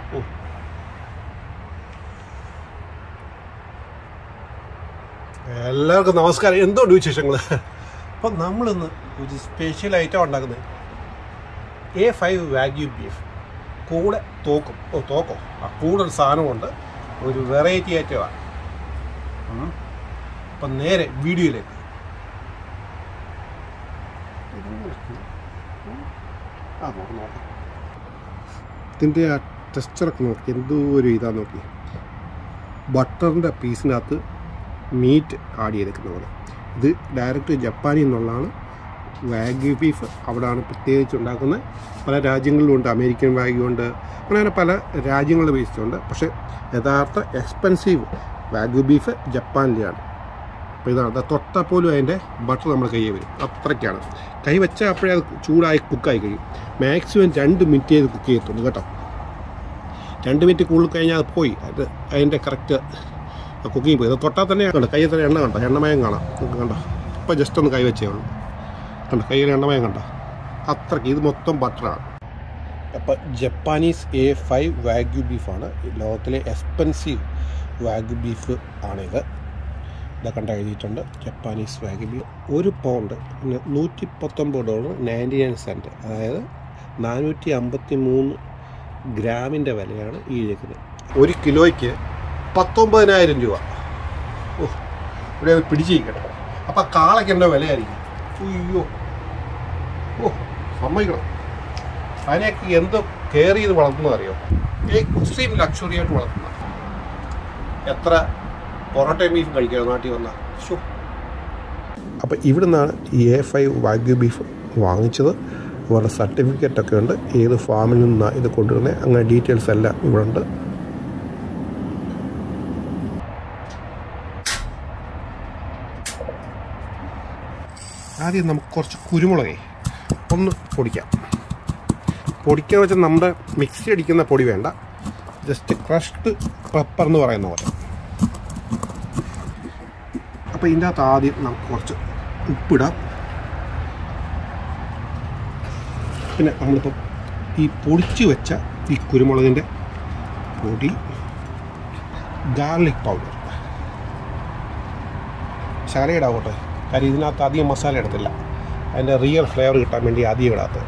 ഓ എല്ലാവർക്കും നമസ്കാരം എന്തുകൊണ്ട് വിശേഷങ്ങൾ അപ്പം നമ്മളിന്ന് ഒരു സ്പെഷ്യൽ ഐറ്റം ഉണ്ടാക്കുന്നത് എ ഫൈവ് വാഗ്യൂ ബീഫ് കൂടെ തോക്കും ഓ തോക്കോ ആ കൂടെ ഒരു സാധനമുണ്ട് ഒരു വെറൈറ്റി ഐറ്റമാണ് അപ്പം നേരെ വീഡിയോയിലേക്ക് ആ നോക്കാം നോക്കാം ഇതിൻ്റെ ആ ടെക്സ്ചറൊക്കെ നോക്കി എന്തോ ഒരു ഇതാ നോക്കി ബട്ടറിൻ്റെ പീസിനകത്ത് മീറ്റ് ആഡ് ചെയ്തേക്കുന്ന പോലെ ഇത് ഡയറക്റ്റ് ജപ്പാനിൽ നിന്നുള്ളതാണ് വാഗ്യൂ ബീഫ് അവിടെയാണ് പ്രത്യേകിച്ച് ഉണ്ടാക്കുന്നത് പല രാജ്യങ്ങളിലും ഉണ്ട് അമേരിക്കൻ വാഗ്യൂ ഉണ്ട് അങ്ങനെ പല രാജ്യങ്ങളിൽ ബേസിച്ചുണ്ട് പക്ഷേ യഥാർത്ഥ എക്സ്പെൻസീവ് വാഗ്യൂ ബീഫ് ജപ്പാനിലെയാണ് അപ്പോൾ ഇതാണ് അത് തൊട്ടാൽ പോലും അതിൻ്റെ ബട്ടർ നമ്മുടെ കയ്യിൽ വരും അത്രയ്ക്കാണ് കൈ വെച്ചാൽ അപ്പോഴേ അത് ചൂടായി കുക്കായി കഴിയും മാക്സിമം രണ്ട് മിനിറ്റ് ചെയ്ത് കുക്ക് ചെയ്യത്തുള്ളൂ കേട്ടോ രണ്ട് മിനിറ്റ് കൂടുതൽ കഴിഞ്ഞാൽ അത് പോയി അത് അതിൻ്റെ കറക്റ്റ് കുക്കിംഗ് പോയി അത് തൊട്ടാൽ തന്നെ കണ്ടോ കയ്യിൽ തന്നെ എണ്ണ കണ്ടോ എണ്ണമയം കാണാം നിങ്ങൾക്ക് കണ്ടോ ഇപ്പോൾ ജസ്റ്റ് ഒന്ന് കൈ വെച്ചേ ഉള്ളൂ കണ്ടോ കയ്യിൽ എണ്ണമയം കണ്ടോ അത്രയ്ക്ക് ഇത് മൊത്തം ബട്ടറാണ് അപ്പോൾ ജപ്പാനീസ് എ ഫൈവ് വാഗ്യൂ ബീഫാണ് ലോകത്തിലെ എക്സ്പെൻസീവ് വാഗ്യൂ ബീഫ് ആണിത് ഇതൊക്കെ കണ്ട എഴുതിയിട്ടുണ്ട് ജപ്പാനീസ് വാഗ്യൂ ബീഫ് ഒരു പൗണ്ട് നൂറ്റി പത്തൊമ്പത് ഡോളർ നയൻറ്റി നയൻ സെൻറ്റ് അതായത് നാനൂറ്റി അമ്പത്തി മൂന്ന് ഗ്രാമിൻ്റെ വിലയാണ് ഈ എഴുതിയിരിക്കുന്നത് ഒരു കിലോയ്ക്ക് പത്തൊമ്പതിനായിരം രൂപ ഓ ഇവിടെ അത് പിടിച്ചിരിക്കട്ടെ അപ്പം കാളയ്ക്ക് എന്താ വിലയായിരിക്കും അയ്യോ ഓ സമ്മതിക്കണം അതിനെയൊക്കെ എന്ത് കെയർ ചെയ്ത് വളർത്തുന്നത് അറിയോ എക്സ്ട്രീം ലക്ഷറി ആയിട്ട് വളർത്തുന്ന എത്ര പൊറോട്ടയും ബീഫ് കഴിക്കുക നാട്ടിൽ വന്നാൽ ഷോ അപ്പോൾ ഇവിടെ നിന്നാണ് ഈ എ ഫൈവ് വാഗ്യൂ ബീഫ് വാങ്ങിച്ചത് അവരുടെ സർട്ടിഫിക്കറ്റ് ഒക്കെ ഉണ്ട് ഏത് ഫാമിൽ നിന്നാണ് ഇത് കൊണ്ടുവരുന്നത് അങ്ങനെ ഡീറ്റെയിൽസ് എല്ലാം ഇവിടെ ഉണ്ട് ആദ്യം നമുക്ക് കുറച്ച് കുരുമുളകേ ഒന്ന് പൊടിക്കാം പൊടിക്കുക വെച്ചാൽ നമ്മുടെ മിക്സി അടിക്കുന്ന പൊടി വേണ്ട ജസ്റ്റ് ക്രഷ്ഡ് പെപ്പർ എന്ന് പറയുന്ന പോലെ അപ്പോൾ ഇതിൻ്റെ അകത്ത് ആദ്യം നമുക്ക് കുറച്ച് ഉപ്പിടാം പിന്നെ നമ്മളിപ്പോൾ ഈ പൊടിച്ച് വെച്ച ഈ കുരുമുളകിൻ്റെ പൊടി ഗാർലിക് പൗഡർ ശകലം ഇടാവട്ടെ കാര്യം ഇതിനകത്ത് അധികം മസാല ഇടത്തില്ല അതിൻ്റെ റിയൽ ഫ്ലേവർ കിട്ടാൻ വേണ്ടി അധികം ഇടാത്തത്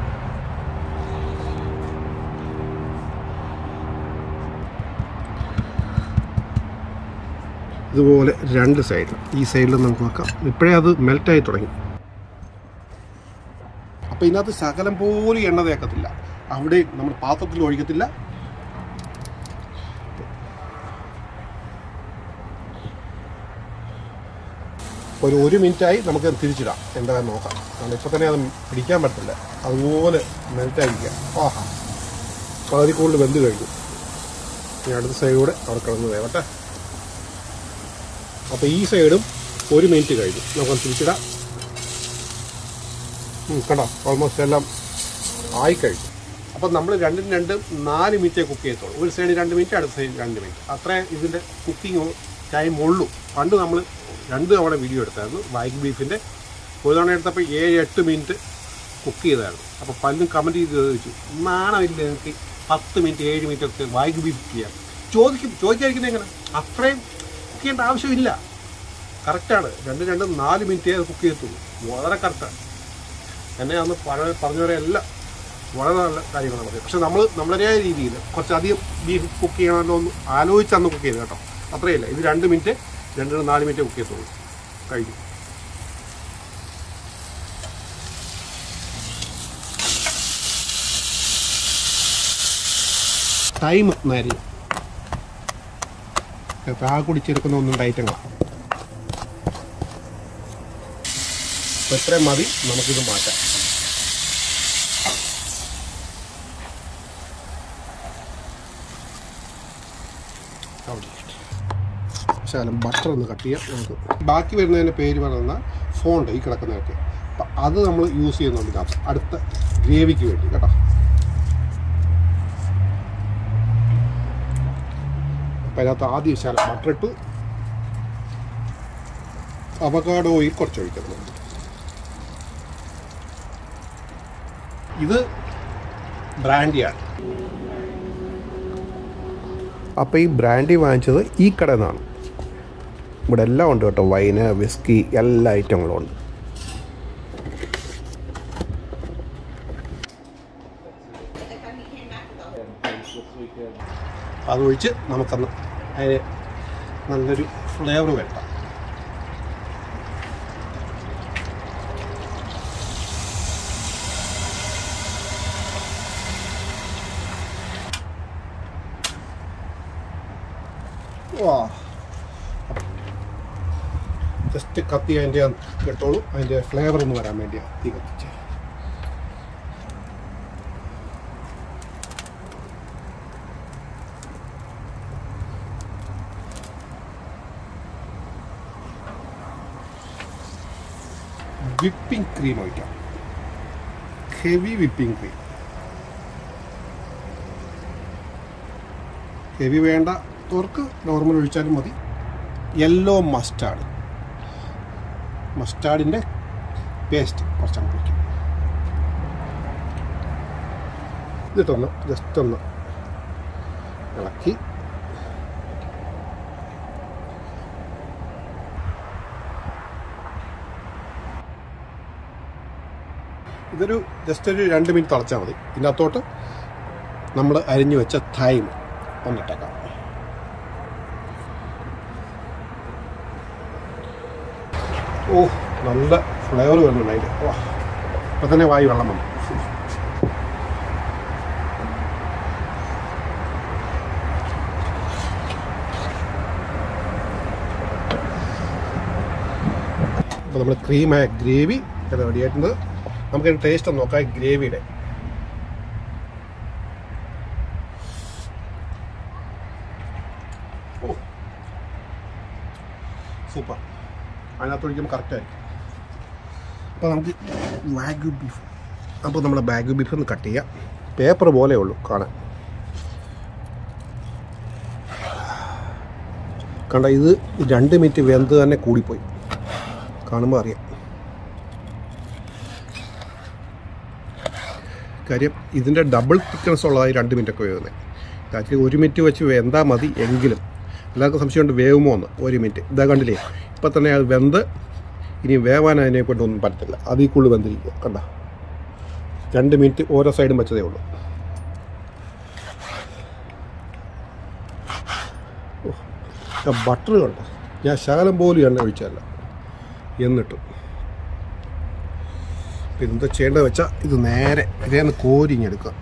ഇതുപോലെ രണ്ട് സൈഡിൽ ഈ സൈഡിൽ നമുക്ക് വെക്കാം ഇപ്പോഴേ അത് മെൽറ്റായി തുടങ്ങി അപ്പോൾ ഇതിനകത്ത് ശകലം പോലും എണ്ണ തേക്കത്തില്ല അവിടെ നമ്മൾ പാത്രത്തിൽ ഒഴിക്കത്തില്ല ഒരു ഒരു മിനിറ്റായി നമുക്ക് തിരിച്ചിടാം എന്താണെന്ന് നോക്കാം കാരണം ഇപ്പോൾ തന്നെ അത് പിടിക്കാൻ പറ്റില്ല അതുപോലെ മെൽറ്റായിരിക്കാം ആഹാ പകുതി കൂടുതൽ വെന്ത് കഴിഞ്ഞു ഇനി അടുത്ത സൈഡൂടെ അവിടെ കിടന്ന് വേവട്ടെ അപ്പോൾ ഈ സൈഡും ഒരു മിനിറ്റ് കഴിഞ്ഞു നമുക്ക് തിരിച്ചിടാം ഉം, കണ്ടോ ഓൾമോസ്റ്റ് എല്ലാം ആയിക്കഴിഞ്ഞു അപ്പം നമ്മൾ രണ്ടും രണ്ടും നാല് മിനിറ്റേ കുക്ക് ചെയ്യത്തുള്ളൂ ഒരു സൈഡ് രണ്ട് മിനിറ്റ് അടുത്ത സൈഡ് രണ്ട് മിനിറ്റ് അത്രേ ഇതിൻ്റെ കുക്കിംഗ് ടൈം ഉള്ളൂ പണ്ട് നമ്മൾ രണ്ട് തവണ വീഡിയോ എടുത്തായിരുന്നു വൈഗ് ബീഫിൻ്റെ ഒരു തവണ എടുത്തപ്പോൾ ഏഴ് എട്ട് മിനിറ്റ് കുക്ക് ചെയ്തായിരുന്നു അപ്പോൾ പലരും കമൻറ്റ് ചെയ്ത് ചോദിച്ചു നാണമില്ല നിങ്ങൾക്ക് പത്ത് മിനിറ്റ് ഏഴ് മിനിറ്റ് ഒക്കെ വൈഗ് ബീഫ് ചെയ്യാം ചോദിക്കും ചോദിക്കാതിരിക്കുന്നത് എങ്ങനെ അത്രയും കുക്ക് ചെയ്യേണ്ട ആവശ്യമില്ല കറക്റ്റാണ് രണ്ട് രണ്ട് നാല് മിനിറ്റേ കുക്ക് ചെയ്യത്തുള്ളൂ വളരെ കറക്റ്റാണ് എന്നെ അന്ന് പറഞ്ഞ പറഞ്ഞവരെല്ലാം വളരെ നല്ല കാര്യങ്ങളാണ് പറഞ്ഞത് പക്ഷെ നമ്മൾ നമ്മുടേതായ രീതിയിൽ കുറച്ചധികം ബീഫ് കുക്ക് ചെയ്യണമല്ലോ എന്ന് ആലോചിച്ച് അന്ന് കുക്ക് ചെയ്ത് കേട്ടോ അത്രയില്ല ഇത് രണ്ട് മിനിറ്റ് രണ്ട് നാല് മിനിറ്റ് കുക്ക് ചെയ്യത്തുള്ളൂ കഴിഞ്ഞു ടൈം നേരെ ആ കുടിച്ചെടുക്കുന്ന ഒന്നും ഡയറ്റങ്ങളാണ് അപ്പോൾ ഇത്രയും മതി നമുക്കിത് മാറ്റാം അവിടെ ഇരിക്കട്ടെ. ശകലം ബട്ടർ ഒന്ന് കട്ട് ചെയ്യാം നമുക്ക് ബാക്കി വരുന്നതിൻ്റെ പേര് പറയുന്ന ഫോണ്ട് ഈ കിടക്കുന്നതൊക്കെ അപ്പം അത് നമ്മൾ യൂസ് ചെയ്യുന്നുണ്ട് ഇതിനകത്ത് അടുത്ത ഗ്രേവിക്ക് വേണ്ടി കേട്ടോ അപ്പം അതിനകത്ത് ആദ്യം ശകലം ബട്ടർ ഇട്ടു അവകാഡോ ഓയിൽ കുറച്ച് ഒഴിക്കുന്നത് ഇത് ബ്രാൻഡിയാണ് അപ്പോൾ ഈ ബ്രാൻഡി വാങ്ങിച്ചത് ഈ കടയിൽ നിന്നാണ് ഇവിടെ എല്ലാം ഉണ്ട് കേട്ടോ വൈന് വിസ്കി എല്ലാ ഐറ്റങ്ങളും ഉണ്ട് അതൊഴിച്ച് നമുക്കന്ന് അതിന് നല്ലൊരു ഫ്ലേവർ വരുത്താം വാ ജസ്റ്റ് കത്തി അതിൻ്റെ കേട്ടോളൂ അതിൻ്റെ ഫ്ലേവർ ഒന്ന് വരാൻ വേണ്ടിയാണ് തീ കത്തിച്ച് വിപ്പിംഗ് ക്രീം ഒഴിക്കാം ഹെവി വിപ്പിംഗ് ക്രീം ഹെവി വേണ്ടവർക്ക് നോർമൽ ഒഴിച്ചാലും മതി യെല്ലോ മസ്റ്റാർഡ് മസ്റ്റാർഡിൻ്റെ പേസ്റ്റ് കുറച്ചങ്ങ് ഒഴിക്കും ഇതിട്ടൊന്ന് ജസ്റ്റ് ഒന്ന് ഇളക്കി ഇതൊരു ജസ്റ്റ് ഒരു രണ്ട് മിനിറ്റ് തിളച്ചാൽ മതി ഇതിനകത്തോട്ട് നമ്മൾ അരിഞ്ഞു വെച്ച തൈം ഒന്നിട്ടേക്കാം ഓ നല്ല ഫ്ലേവർ വരുന്നുണ്ട് അതിൻ്റെ ഓ ഇപ്പം തന്നെ വായി വെള്ളം വന്നു അപ്പോൾ നമ്മൾ ക്രീമായ ഗ്രേവി റെഡി ആയിട്ടുണ്ട് നമുക്കതിന് ടേസ്റ്റ് ഒന്ന് നോക്കാം ഈ ഗ്രേവിയുടെ ഓ സൂപ്പർ അതിനകത്ത് ഒഴിക്കുമ്പോൾ കറക്റ്റായിരിക്കും അപ്പോൾ നമുക്ക് വാഗു ബീഫ് അപ്പോൾ നമ്മുടെ ബാഗു ബീഫ് ഒന്ന് കട്ട് ചെയ്യാം പേപ്പർ പോലെ ഉള്ളൂ കാണാൻ കണ്ട ഇത് രണ്ട് മിനിറ്റ് വെന്ത് തന്നെ കൂടിപ്പോയി കാണുമ്പോൾ അറിയാം കാര്യം ഇതിൻ്റെ ഡബിൾ തിക്നെസ് ഉള്ളതായി രണ്ട് മിനിറ്റൊക്കെ വേവുന്നത് ആക്ച്വലി ഒരു മിനിറ്റ് വെച്ച് വെന്താൽ മതി എങ്കിലും എല്ലാവർക്കും സംശയമുണ്ട് വേവുമോ എന്ന് ഒരു മിനിറ്റ് ഇതാ കണ്ടില്ലേ ഇപ്പം തന്നെ അത് വെന്ത് ഇനി വേവാൻ അതിനെ കൊണ്ടൊന്നും പറ്റത്തില്ല അതിൽ കൂടുതൽ വെന്തിരിക്കുക കണ്ട രണ്ട് മിനിറ്റ് ഓരോ സൈഡും വെച്ചതേ ഉള്ളൂ ബട്ടർ കണ്ട ഞാൻ ശകലം പോലും എണ്ണ ഒഴിച്ചല്ല എന്നിട്ട് ഇതെന്താ ചെയ്യേണ്ടത് വെച്ചാൽ ഇത് നേരെ ഇതേന്ന് കോരിഞ്ഞെടുക്കുക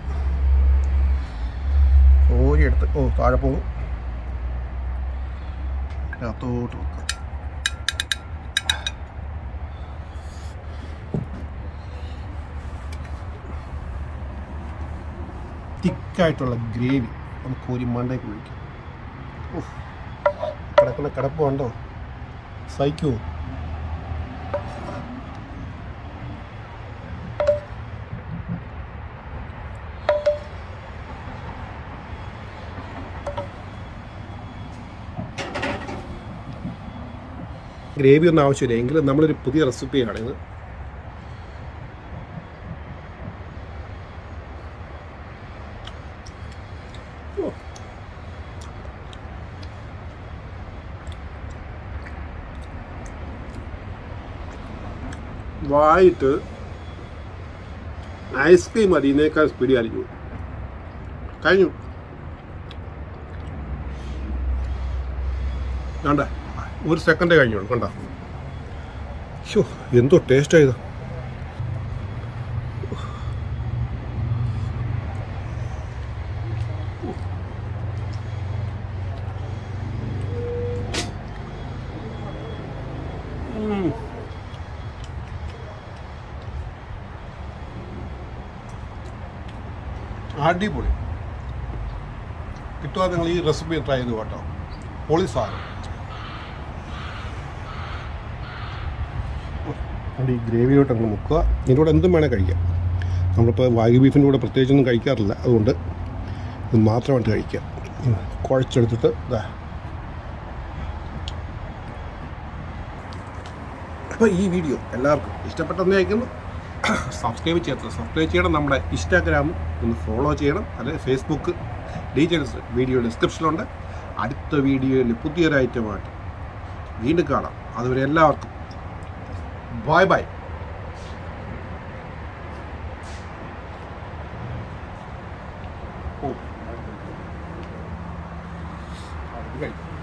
കോരി എടുത്ത് ഓ താഴെ പോകും അകത്തോട്ട് വെക്കുക തിക്കായിട്ടുള്ള ഗ്രേവി നമുക്ക് കോരി മണ്ടയ്ക്ക് ഒഴിക്കും ഉഫ്. കിടക്കുന്ന കിടപ്പ് കണ്ടോ സഹിക്കുമോ ഗ്രേവി ഒന്നും ആവശ്യമില്ല എങ്കിലും നമ്മളൊരു പുതിയ റെസിപ്പിയാണ് ഇത് വായിട്ട് ഐസ്ക്രീം മതി ഇതിനേക്കാൾ സ്പീഡ് അലിഞ്ഞു കഴിഞ്ഞു വേണ്ട ഒരു സെക്കൻഡേ കഴിഞ്ഞോളൂ കണ്ട ഷോ എന്തോ ടേസ്റ്റ് ആയത് അടിപൊളി കിട്ടുക നിങ്ങൾ ഈ റെസിപ്പി ട്രൈ ചെയ്ത് കേട്ടോ പൊളി സാധനം അതുകൊണ്ട് ഈ ഗ്രേവിയിലോട്ട് അങ്ങ് മുക്കുക ഇതിൻ്റെ കൂടെ എന്തും വേണേൽ കഴിക്കാം നമ്മളിപ്പോൾ വായു ബീഫിൻ്റെ കൂടെ പ്രത്യേകിച്ചൊന്നും കഴിക്കാറില്ല അതുകൊണ്ട് ഇത് മാത്രമായിട്ട് കഴിക്കുക ഉം, കുഴച്ചെടുത്തിട്ട് ഇതാ അപ്പോൾ ഈ വീഡിയോ എല്ലാവർക്കും ഇഷ്ടപ്പെട്ടെന്ന് അയക്കുന്നു സബ്സ്ക്രൈബ് ചെയ്യാത്ത സബ്സ്ക്രൈബ് ചെയ്യണം നമ്മുടെ ഇൻസ്റ്റാഗ്രാം ഒന്ന് ഫോളോ ചെയ്യണം അല്ലെങ്കിൽ ഫേസ്ബുക്ക് ഡീറ്റെയിൽസ് വീഡിയോ ഡിസ്ക്രിപ്ഷനിലുണ്ട് അടുത്ത വീഡിയോയിൽ പുതിയൊരു ഐറ്റമായിട്ട് വീണ്ടും കാണാം അതുവരെ എല്ലാവർക്കും ബൈ ബൈ ഓ അത് കഴിക്കും